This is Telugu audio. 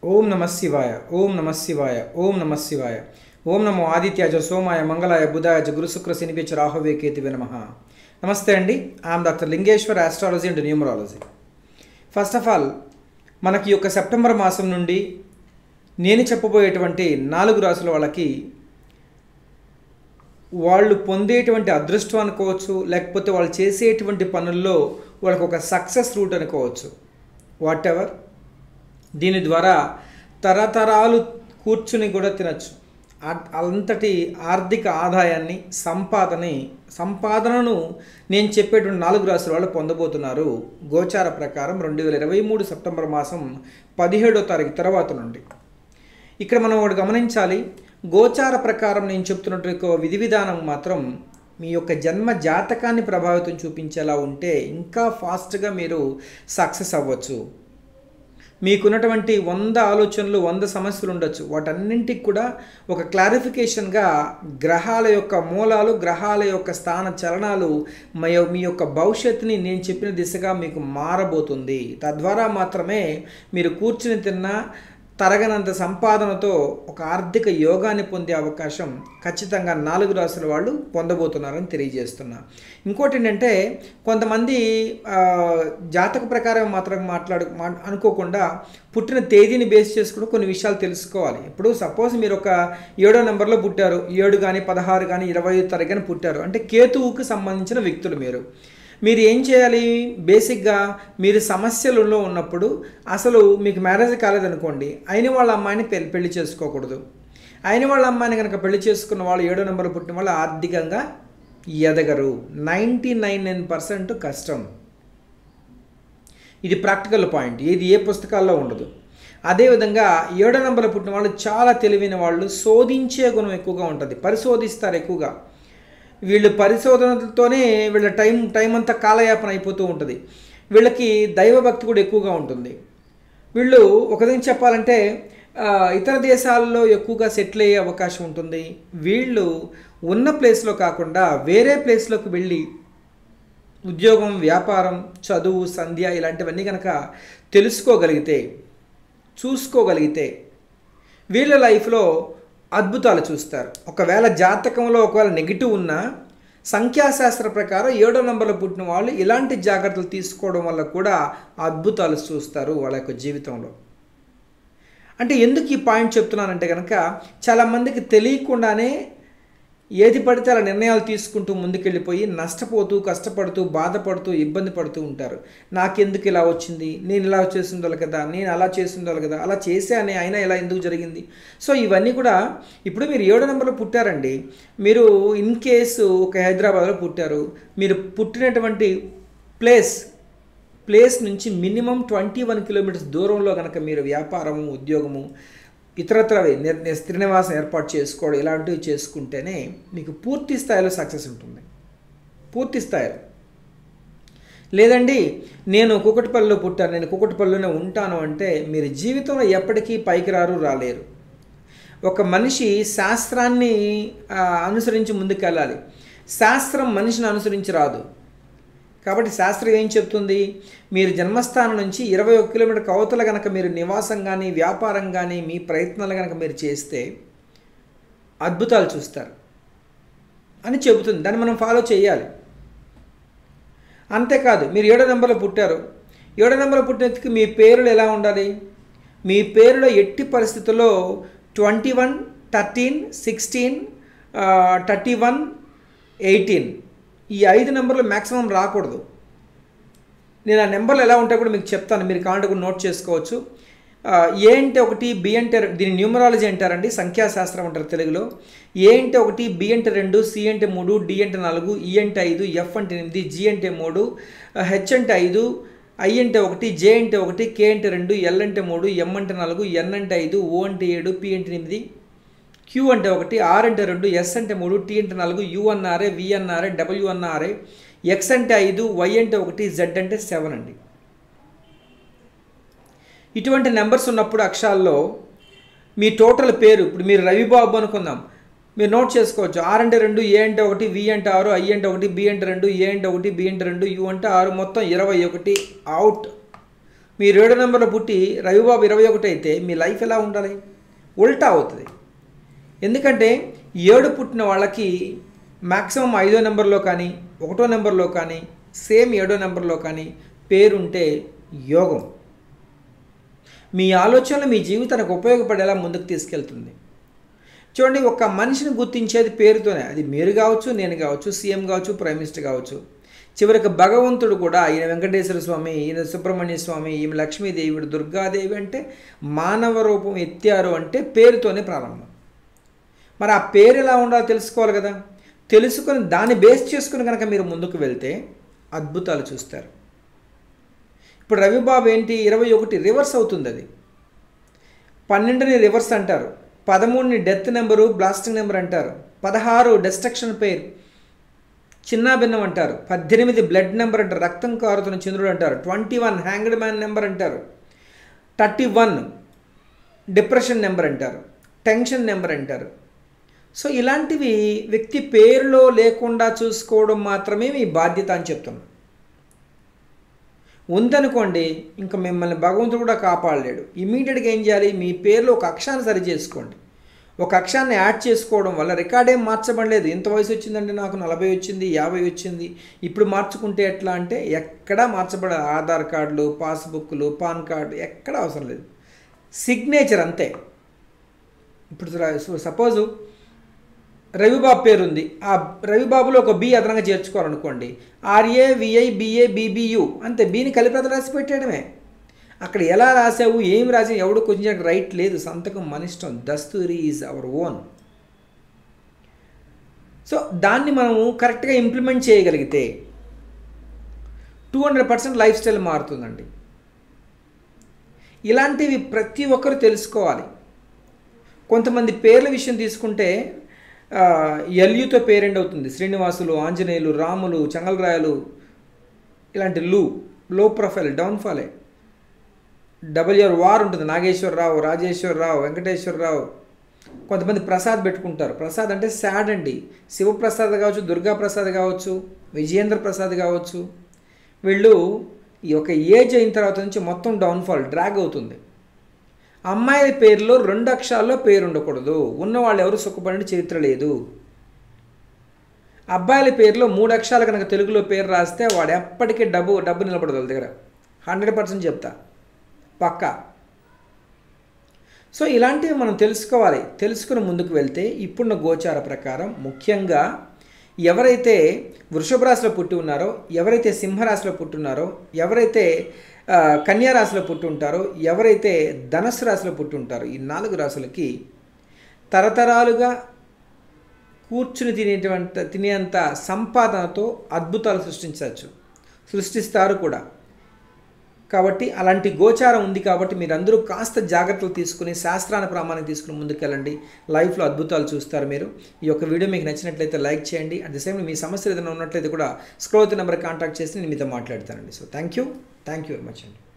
ఓం నమ శివాయ ఓం నమ శివాయ ఓం నమ శివాయ ఓం నమో ఆదిత్యాజ సోమాయ మంగళాయ బుధాయ గురు శుక్ర శనిపించ రాహవే కేతువే నమ నమస్తే అండి I'm doctor Lingeshwar astrology and numerology first of all మనకి ఈ యొక్క సెప్టెంబర్ మాసం నుండి నేను చెప్పబోయేటువంటి నాలుగు రాసుల వాళ్ళకి వాళ్ళు పొందేటువంటి అదృష్టం అనుకోవచ్చు లేకపోతే వాళ్ళు చేసేటువంటి పనుల్లో వాళ్ళకి ఒక సక్సెస్ రూట్ అనుకోవచ్చు వాట్ ఎవర్ దీని ద్వారా తరతరాలు కూర్చుని కూడా తినచ్చు ఆ- అంతటి ఆర్థిక ఆదాయాన్ని సంపాదని సంపాదనను నేను చెప్పేటువంటి నాలుగు రాసుల వాళ్ళు పొందబోతున్నారు గోచార ప్రకారం రెండు వేల ఇరవై మూడు సెప్టెంబర్ మాసం పదిహేడో తారీఖు తర్వాత నుండి ఇక్కడ మనం ఒకటి గమనించాలి గోచార ప్రకారం నేను చెప్తున్నట్టు విధి విధానం మాత్రం మీ యొక్క జన్మ జాతకాన్ని ప్రభావితం చూపించేలా ఉంటే ఇంకా ఫాస్ట్గా మీరు సక్సెస్ అవ్వచ్చు మీకున్నటువంటి వంద ఆలోచనలు వంద సమస్యలు ఉండొచ్చు వాటన్నింటికి కూడా ఒక క్లారిఫికేషన్గా గ్రహాల యొక్క మూలాలు గ్రహాల యొక్క స్థాన చలనాలు మీ యొ- మీ యొక్క భవిష్యత్తుని నేను చెప్పిన దిశగా మీకు మారబోతుంది తద్వారా మాత్రమే మీరు కూర్చుని తిన్న తరగనంత సంపాదనతో ఒక ఆర్థిక యోగాన్ని పొందే అవకాశం ఖచ్చితంగా నాలుగు రాసుల వాళ్ళు పొందబోతున్నారని తెలియజేస్తున్నా ఇంకోటి ఏంటంటే కొంతమంది ఆ, జాతక ప్రకారం మాత్రం మాట్లాడు మా- అనుకోకుండా పుట్టిన తేదీని బేస్ చేసుకుని కొన్ని విషయాలు తెలుసుకోవాలి ఇప్పుడు సపోజ్ మీరు ఒక ఏడో నెంబర్లో పుట్టారు ఏడు కానీ పదహారు కానీ ఇరవై తారీఖు కానీ పుట్టారు అంటే కేతువుకు సంబంధించిన వ్యక్తులు మీరు మీరు ఏం చేయాలి బేసిక్గా మీరు సమస్యలలో ఉన్నప్పుడు అసలు మీకు మ్యారేజ్ కాలేదనుకోండి అయిన వాళ్ళ అమ్మాయిని పెళ్లి పెళ్లి చేసుకోకూడదు అయిన వాళ్ళ అమ్మాయిని కనుక పెళ్లి చేసుకున్న వాళ్ళు ఏడో నెంబర్ పుట్టిన వాళ్ళు ఆర్థికంగా ఎదగరు నైంటీ నైన్ నైన్ పర్సెంట్ కష్టం ఇది ప్రాక్టికల్ పాయింట్ ఇది ఏ పుస్తకాల్లో ఉండదు అదేవిధంగా ఏడో నెంబర్ పుట్టిన వాళ్ళు చాలా తెలివైన వాళ్ళు శోధించే గుణం ఎక్కువగా ఉంటుంది పరిశోధిస్తారు ఎక్కువగా వీళ్ళు పరిశోధనలతోనే వీళ్ళ టైం టైం అంతా కాలయాపన అయిపోతూ ఉంటుంది వీళ్ళకి దైవభక్తి కూడా ఎక్కువగా ఉంటుంది వీళ్ళు ఒకదిన చెప్పాలంటే ఆ, ఇతర దేశాల్లో ఎక్కువగా సెటిల్ అయ్యే అవకాశం ఉంటుంది వీళ్ళు ఉన్న ప్లేస్లో కాకుండా వేరే ప్లేస్లోకి వెళ్ళి ఉద్యోగం వ్యాపారం చదువు సంధ్య ఇలాంటివన్నీ కనుక తెలుసుకోగలిగితే చూసుకోగలిగితే వీళ్ళ లైఫ్లో అద్భుతాలు చూస్తారు ఒకవేళ జాతకంలో ఒకవేళ నెగిటివ్ ఉన్నా సంఖ్యాశాస్త్ర ప్రకారం ఏడో నెంబర్లో పుట్టిన వాళ్ళు ఇలాంటి జాగ్రత్తలు తీసుకోవడం వల్ల కూడా అద్భుతాలు చూస్తారు వాళ్ళ యొక్క జీవితంలో అంటే ఎందుకు ఈ పాయింట్ చెప్తున్నానంటే కనుక చాలామందికి తెలియకుండానే ఏది పడితే అలా నిర్ణయాలు తీసుకుంటూ ముందుకెళ్ళిపోయి నష్టపోతూ కష్టపడుతూ బాధపడుతూ ఇబ్బంది పడుతూ ఉంటారు నాకెందుకు ఇలా వచ్చింది నేను ఇలా చేసిందోళ్ళు కదా నేను అలా చేసిందోళ్ళు కదా అలా చేశానే అయినా ఇలా ఎందుకు జరిగింది సో ఇవన్నీ కూడా ఇప్పుడు మీరు ఏడో నెంబర్లో పుట్టారండి మీరు ఇన్ కేసు ఒక హైదరాబాద్లో పుట్టారు మీరు పుట్టినటువంటి ప్లేస్ ప్లేస్ నుంచి మినిమం ట్వంటీ వన్ కిలోమీటర్స్ దూరంలో కనుక మీరు వ్యాపారము ఉద్యోగము ఇతరత్రవి నిర్ నిర్- స్థిర నివాసం ఏర్పాటు చేసుకోవడం ఇలాంటివి చేసుకుంటేనే మీకు పూర్తి స్థాయిలో సక్సెస్ ఉంటుంది పూర్తి స్థాయిలో లేదండి నేను కుకటిపల్లిలో పుట్టాను నేను కుకటిపల్లిలోనే ఉంటాను అంటే మీరు జీవితంలో ఎప్పటికీ పైకి రారు రాలేరు ఒక మనిషి శాస్త్రాన్ని ఆ, అనుసరించి ముందుకెళ్ళాలి శాస్త్రం మనిషిని అనుసరించి రాదు కాబట్టి శాస్త్రం ఏం చెప్తుంది మీరు జన్మస్థానం నుంచి ఇరవై ఒక కిలోమీటర్ కవతల కనుక మీరు నివాసం కానీ వ్యాపారం కానీ మీ ప్రయత్నాలు కనుక మీరు చేస్తే అద్భుతాలు చూస్తారు అని చెబుతుంది దాన్ని మనం ఫాలో చేయాలి అంతేకాదు మీరు ఏడో నెంబర్లో పుట్టారు ఏడో నెంబర్లో పుట్టిన వ్యక్తికి మీ పేర్లు ఎలా ఉండాలి మీ పేరులో ఎట్టి పరిస్థితుల్లో twenty one thirteen sixteen thirty one eighteen ఈ ఐదు నెంబర్లు మ్యాక్సిమం రాకూడదు నేను ఆ నెంబర్లు ఎలా ఉంటాయో కూడా మీకు చెప్తాను మీరు కావాలంటే కూడా నోట్ చేసుకోవచ్చు ఆ, ఏ అంటే ఒకటి బి అంటే రె- దీని న్యూమరాలజీ అంటారండి సంఖ్యాశాస్త్రం అంటారు తెలుగులో ఏ అంటే ఒకటి బి అంటే రెండు సి అంటే మూడు డి అంటే నాలుగు ఈ అంటే ఐదు ఎఫ్ అంటే ఎనిమిది జి అంటే మూడు ఆ, హెచ్ అంటే ఐదు ఐ అంటే ఒకటి జే అంటే ఒకటి కే అంటే రెండు ఎల్ అంటే మూడు ఎం అంటే నాలుగు ఎన్ అంటే ఐదు ఓ అంటే ఏడు పి అంటే ఎనిమిది క్యూ అంటే ఒకటి ఆర్ అంటే రెండు ఎస్ అంటే మూడు టీ అంటే నాలుగు యు అన్నారే వి అన్నారే డబ్ల్యూ అన్నారే ఎక్స్ అంటే ఐదు వై అంటే ఒకటి జెడ్ అంటే సెవెన్ అండి ఇటువంటి నెంబర్స్ ఉన్నప్పుడు అక్షరాల్లో మీ టోటల్ పేరు ఇప్పుడు మీరు రవిబాబు అనుకుందాం మీరు నోట్ చేసుకోవచ్చు ఆర్ అంటే రెండు ఏ అంటే ఒకటి వి అంటే ఆరు ఐ అంటే ఒకటి బి అంటే రెండు ఏ అంటే ఒకటి బి అంటే రెండు యు అంటే ఆరు మొత్తం ఇరవై ఒకటి అవుట్ మీరు ఏడో నెంబర్లో పుట్టి రవిబాబు ఇరవై ఒకటి అయితే మీ లైఫ్ ఎలా ఉండాలి ఉల్టా అవుతుంది ఎందుకంటే ఏడు పుట్టిన వాళ్ళకి మ్యాక్సిమం ఐదో నెంబర్లో కానీ ఒకటో నెంబర్లో కానీ సేమ్ ఏడో నెంబర్లో కానీ పేరుంటే యోగం మీ ఆలోచనలు మీ జీవితానికి ఉపయోగపడేలా ముందుకు తీసుకెళ్తుంది చూడండి ఒక మనిషిని గుర్తించేది పేరుతోనే అది మీరు కావచ్చు నేను కావచ్చు సీఎం కావచ్చు ప్రైమ్ మినిస్టర్ కావచ్చు చివరికి భగవంతుడు కూడా ఈయన వెంకటేశ్వర స్వామి ఈయన సుబ్రహ్మణ్య స్వామి ఈమె లక్ష్మీదేవి ఈవిడ దుర్గాదేవి అంటే మానవ రూపం ఎత్తారు అంటే పేరుతోనే ప్రారంభం మరి ఆ పేరు ఎలా ఉండాలో తెలుసుకోవాలి కదా తెలుసుకొని దాన్ని బేస్ చేసుకుని కనుక మీరు ముందుకు వెళ్తే అద్భుతాలు చూస్తారు ఇప్పుడు రవిబాబు ఏంటి ఇరవై ఒకటి రివర్స్ అవుతుంది అది పన్నెండుని రివర్స్ అంటారు పదమూడుని డెత్ నెంబరు బ్లాస్టింగ్ నెంబర్ అంటారు పదహారు డెస్ట్రక్షన్ పేరు చిన్న భిన్నం అంటారు పద్దెనిమిది బ్లడ్ నెంబర్ అంటారు రక్తం కారుతున్న చంద్రుడు అంటారు twenty one hanged man number అంటారు థర్టీ వన్ డిప్రెషన్ నెంబర్ అంటారు టెన్షన్ నెంబర్ అంటారు సో ఇలాంటివి వ్యక్తి పేరులో లేకుండా చూసుకోవడం మాత్రమే మీ బాధ్యత అని చెప్తున్నాను ఉందనుకోండి ఇంకా మిమ్మల్ని భగవంతుడు కూడా కాపాడలేడు ఇమీడియట్గా ఏం చేయాలి మీ పేరులో ఒక అక్షరాన్ని సరి చేసుకోండి ఒక అక్షరాన్ని యాడ్ చేసుకోవడం వల్ల రికార్డ్ ఏం మార్చబడలేదు ఎంత వయసు వచ్చిందంటే నాకు నలభై వచ్చింది యాభై వచ్చింది ఇప్పుడు మార్చుకుంటే ఎట్లా అంటే ఎక్కడా మార్చబడ ఆధార్ కార్డులు పాస్బుక్లు పాన్ కార్డు ఎక్కడా అవసరం లేదు సిగ్నేచర్ అంతే ఇప్పుడు సపోజు రవిబాబు పేరు ఉంది ఆ రవిబాబులో ఒక బి అదనంగా చేర్చుకోవాలనుకోండి ఆర్ఏ విఐ బిఏ బీబీయు అంతే బీని కలిపి అతను రాసి పెట్టేయడమే అక్కడ ఎలా రాసావు ఏం రాసి ఎవడు కొంచెం రైట్ లేదు సంతకం మన ఇష్టం దస్తూరి ఈజ్ అవర్ ఓన్ సో దాన్ని మనము కరెక్ట్గా ఇంప్లిమెంట్ చేయగలిగితే two hundred percent lifestyle మారుతుందండి ఇలాంటివి ప్రతి ఒక్కరు తెలుసుకోవాలి కొంతమంది పేర్ల విషయం తీసుకుంటే ఎల్యుతో పేరెండ్ అవుతుంది శ్రీనివాసులు ఆంజనేయులు రాములు చంగలరాయలు ఇలాంటి లు లో ప్రొఫైల్ డౌన్ఫాలే డబ్ల్యూఆర్ వార్ ఉంటుంది నాగేశ్వరరావు రాజేశ్వరరావు వెంకటేశ్వరరావు కొంతమంది ప్రసాద్ పెట్టుకుంటారు ప్రసాద్ అంటే సాడ్ అండి శివప్రసాద్ కావచ్చు దుర్గా ప్రసాద్ కావచ్చు విజయేంద్ర ప్రసాద్ కావచ్చు వీళ్ళు ఈ యొక్క ఏజ్ అయిన తర్వాత నుంచి మొత్తం డౌన్ఫాల్ డ్రాగ్ అవుతుంది అమ్మాయిల పేరులో రెండు అక్షరాల్లో పేరు ఉండకూడదు ఉన్నవాళ్ళు ఎవరు సుఖపడిన చరిత్ర లేదు అబ్బాయిల పేరులో మూడు అక్షరాలు కనుక తెలుగులో పేరు రాస్తే వాడు ఎప్పటికీ డబ్బు డబ్బు నిలబడదు వాళ్ళ దగ్గర హండ్రెడ్ పర్సెంట్ చెప్తా పక్కా సో ఇలాంటివి మనం తెలుసుకోవాలి తెలుసుకుని ముందుకు వెళ్తే ఇప్పుడున్న గోచార ప్రకారం ముఖ్యంగా ఎవరైతే వృషభ రాశిలో పుట్టి ఉన్నారో ఎవరైతే సింహరాశిలో పుట్టి ఉన్నారో ఎవరైతే కన్యా రాశిలో పుట్టి ఉంటారో ఎవరైతే ధనస్సు రాశిలో పుట్టి ఉంటారో ఈ నాలుగు రాశులకి తరతరాలుగా కూర్చుని తినేటువంటి తినేంత సంపాదనతో అద్భుతాలు సృష్టించవచ్చు సృష్టిస్తారు కూడా కాబట్టి అలాంటి గోచారం ఉంది కాబట్టి మీరందరూ కాస్త జాగ్రత్తలు తీసుకుని శాస్త్రాన్ని ప్రమాణం తీసుకుని ముందుకెళ్ళండి లైఫ్లో అద్భుతాలు చూస్తారు మీరు ఈ యొక్క వీడియో మీకు నచ్చినట్లయితే లైక్ చేయండి అట్ ది సేమ్ మీ సమస్యలు ఏదైనా ఉన్నట్లయితే కూడా స్క్రోత్ నెంబర్ కాంటాక్ట్ చేసి నేను మీతో మాట్లాడతానండి so thank you thank you very much అండి